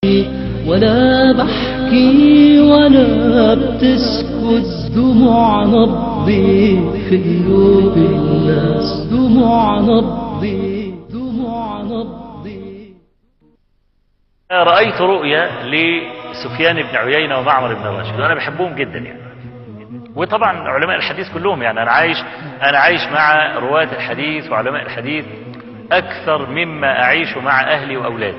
ولا بحكي ولا بتسكت دموع نبضي في قلوب الناس دموع نبضي دموع نبضي رأيت رؤيا لسفيان بن عيينة ومعمر بن راشد وأنا بحبهم جدا يعني وطبعا علماء الحديث كلهم يعني أنا عايش أنا عايش مع رواة الحديث وعلماء الحديث أكثر مما أعيش مع أهلي وأولادي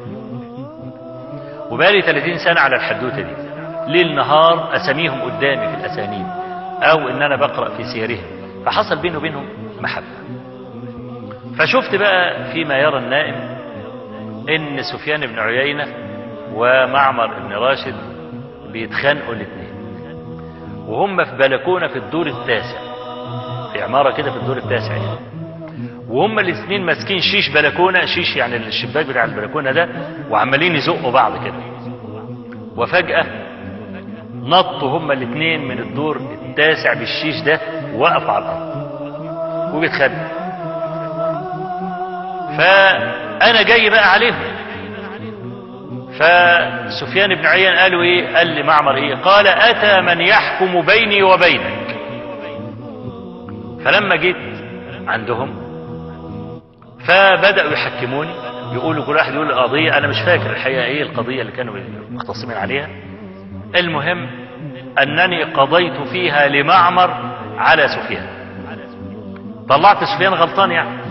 وبقالي 30 سنة على الحدوتة دي ليل نهار أساميهم قدامي في الأسانيد أو إن أنا بقرأ في سيرهم فحصل بيني وبينهم محبة فشفت بقى فيما يرى النائم ان سفيان بن عيينة ومعمر بن راشد بيتخانقوا الاثنين وهم في بلكونة في الدور التاسع في عمارة كده في الدور التاسع يعني وهم الاثنين ماسكين شيش بلكونة شيش يعني الشباك بتاع البلكونة ده وعمالين يزقوا بعض كده وفجأة نطوا هما الاثنين من الدور التاسع بالشيش ده وقفوا على الأرض وبيتخانقوا فأنا جاي بقى عليهم فسفيان بن عيان قالوا ايه قال لمعمر ايه قال اتى من يحكم بيني وبينك فلما جيت عندهم فبدأوا يحكموني يقولوا كل واحد يقول القضية انا مش فاكر الحقيقة ايه القضية اللي كانوا مختصمين عليها المهم انني قضيت فيها لمعمر على سفيان طلعت سفيان غلطان يعني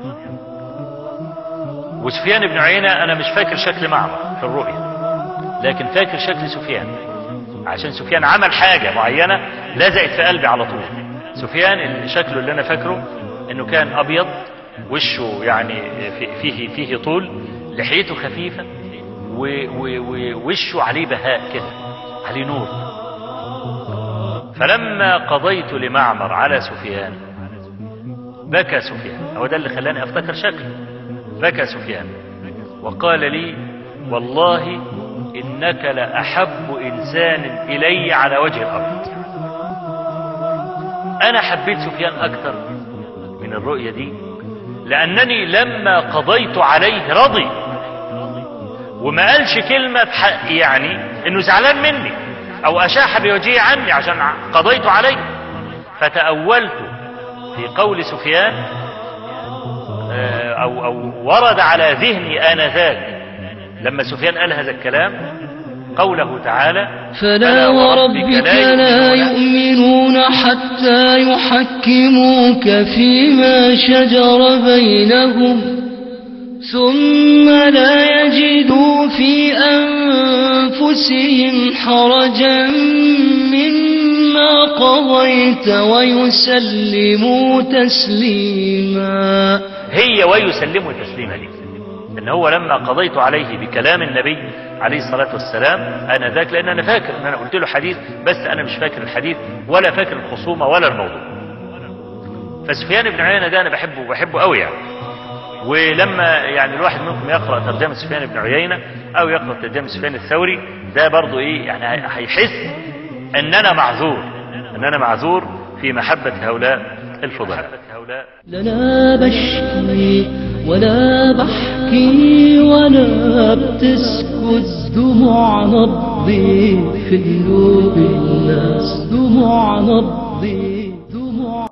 وسفيان بن عيينة أنا مش فاكر شكل معمر في الرؤية لكن فاكر شكل سفيان عشان سفيان عمل حاجة معينة لزقت في قلبي على طول سفيان شكله اللي أنا فاكره إنه كان أبيض وشه يعني فيه فيه طول لحيته خفيفة ووشه عليه بهاء كده عليه نور فلما قضيت لمعمر على سفيان بكى سفيان هو ده اللي خلاني افتكر شكله بكى سفيان وقال لي والله إنك لأحب إنسان إلي على وجه الأرض أنا حبيت سفيان أكثر من الرؤية دي لأنني لما قضيت عليه رضي وما قالش كلمة بحق يعني إنه زعلان مني أو أشاح بوجهه عني عشان قضيت عليه فتأولت في قول سفيان أو, أو ورد على ذهني آنذاك لما سفيان قال هذا الكلام قوله تعالى فلا وربك لا يؤمنون حتى يحكموك فيما شجر بينهم ثم لا يجدوا في أنفسهم حرجا مما قضيت ويسلموا تسليما هي ويسلموا تسليما دي ان هو لما قضيت عليه بكلام النبي عليه الصلاة والسلام انا ذاك لان انا فاكر ان انا قلت له حديث بس انا مش فاكر الحديث ولا فاكر الخصومة ولا الموضوع فسفيان بن عيينة ده انا بحبه بحبه قوي يعني ولما يعني الواحد منكم يقرأ ترجمة سفيان بن عيينة او يقرأ ترجمة سفيان الثوري ده برضو ايه يعني هيحس ان انا معذور ان انا معذور في محبة هؤلاء الفضلاء لنا بشكي ولا بحكي ولا بتسكت دموع نبضي في قلوب الناس دموع نبضي